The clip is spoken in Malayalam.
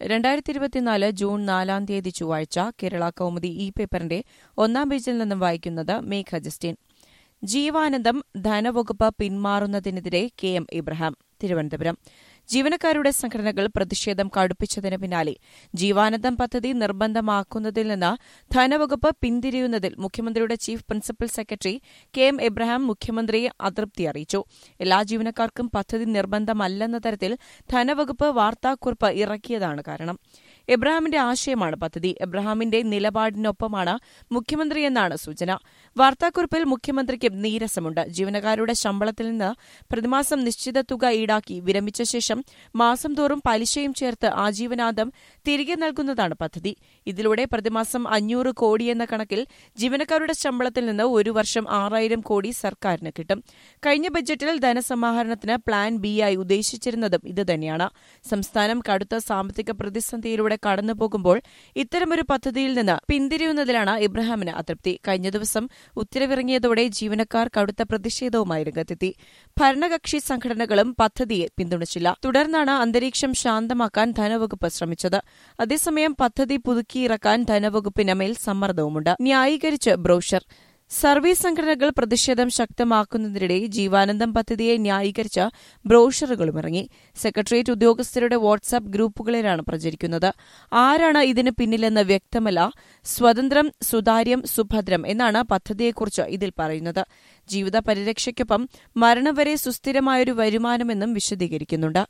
രണ്ടായിരത്തി ഇരുപത്തിനാല് ജൂൺ നാലാം തീയതി ചൊവ്വാഴ്ച കേരള കൗമുദി ഇ പേപ്പറിന്റെ ഒന്നാം പേജിൽ നിന്നും വായിക്കുന്നത് മേഘ ജസ്റ്റീൻ ജീവാനന്ദം ധനവകുപ്പ് പിന്മാറുന്നതിനെതിരെ കെ എം ഇബ്രഹാം തിരുവനന്തപുരം ജീവനക്കാരുടെ സംഘടനകൾ പ്രതിഷേധം കടുപ്പിച്ചതിന് പിന്നാലെ ജീവാനന്ദം പദ്ധതി നിർബന്ധമാക്കുന്നതിൽ നിന്ന് ധനവകുപ്പ് പിന്തിരിയുന്നതിൽ മുഖ്യമന്ത്രിയുടെ chief principal secretary K M Abraham മുഖ്യമന്ത്രിയെ അതൃപ്തി അറിയിച്ചു എല്ലാ ജീവനക്കാർക്കും പദ്ധതി നിർബന്ധമല്ലെന്ന തരത്തിൽ ധനവകുപ്പ് വാർത്താക്കുറിപ്പ് ഇറക്കിയതാണ് കാരണം എബ്രഹാമിന്റെ ആശയമാണ് പദ്ധതി എബ്രഹാമിന്റെ നിലപാടിനൊപ്പമാണ് മുഖ്യമന്ത്രിയെന്നാണ് സൂചന വാർത്താക്കുറിപ്പിൽ മുഖ്യമന്ത്രിക്കും നീരസമുണ്ട് ജീവനക്കാരുടെ ശമ്പളത്തിൽ നിന്ന് പ്രതിമാസം നിശ്ചിത തുക ഈടാക്കി വിരമിച്ച ശേഷം മാസം തോറും പലിശയും ചേർത്ത് ആജീവനാന്തം തിരികെ നൽകുന്നതാണ് പദ്ധതി ഇതിലൂടെ പ്രതിമാസം അഞ്ഞൂറ് കോടി എന്ന കണക്കിൽ ജീവനക്കാരുടെ ശമ്പളത്തിൽ നിന്ന് ഒരു വർഷം ആറായിരം കോടി സർക്കാരിന് കിട്ടും കഴിഞ്ഞ ബജറ്റിൽ ധനസമാഹരണത്തിന് പ്ലാൻ ബി ആയി ഉദ്ദേശിച്ചിരുന്നതും ഇതുതന്നെയാണ് സംസ്ഥാനം കടുത്ത സാമ്പത്തിക പ്രതിസന്ധിയിലൂടെ കടന്നുപോകുമ്പോൾ ഇത്തരമൊരു പദ്ധതിയിൽ നിന്ന് പിന്തിരിയുന്നതിലാണ് ഇബ്രാഹിമിന് അതൃപ്തി കഴിഞ്ഞ ദിവസം ഉത്തരവിറങ്ങിയതോടെ ജീവനക്കാർ കടുത്ത പ്രതിഷേധവുമായി രംഗത്തെത്തി ഭരണകക്ഷി സംഘടനകളും പദ്ധതിയെ പിന്തുണച്ചില്ല തുടർന്നാണ് അന്തരീക്ഷം ശാന്തമാക്കാൻ ധനവകുപ്പ് ശ്രമിച്ചത് അതേസമയം പദ്ധതി പുതുക്കിയിറക്കാൻ ധനവകുപ്പിന് മേൽ സമ്മർദ്ദവുമുണ്ട് ന്യായീകരിച്ച് ബ്രോഷർ സർവീസ് സംഘടനകൾ പ്രതിഷേധം ശക്തമാക്കുന്നതിനിടെ ജീവാനന്ദം പദ്ധതിയെ ന്യായീകരിച്ച ബ്രോഷറുകളും ഇറങ്ങി സെക്രട്ടേറിയറ്റ് ഉദ്യോഗസ്ഥരുടെ വാട്സാപ്പ് ഗ്രൂപ്പുകളിലാണ് പ്രചരിക്കുന്നത് ആരാണ് ഇതിന് പിന്നിലെന്ന് വ്യക്തമല്ല സ്വതന്ത്രം സുതാര്യം സുഭദ്രം എന്നാണ് പദ്ധതിയെക്കുറിച്ച് ഇതിൽ പറയുന്നത് ജീവിത പരിരക്ഷയ്ക്കൊപ്പം മരണം വരെ സുസ്ഥിരമായൊരു വരുമാനമെന്നും വിശദീകരിക്കുന്നുണ്ട്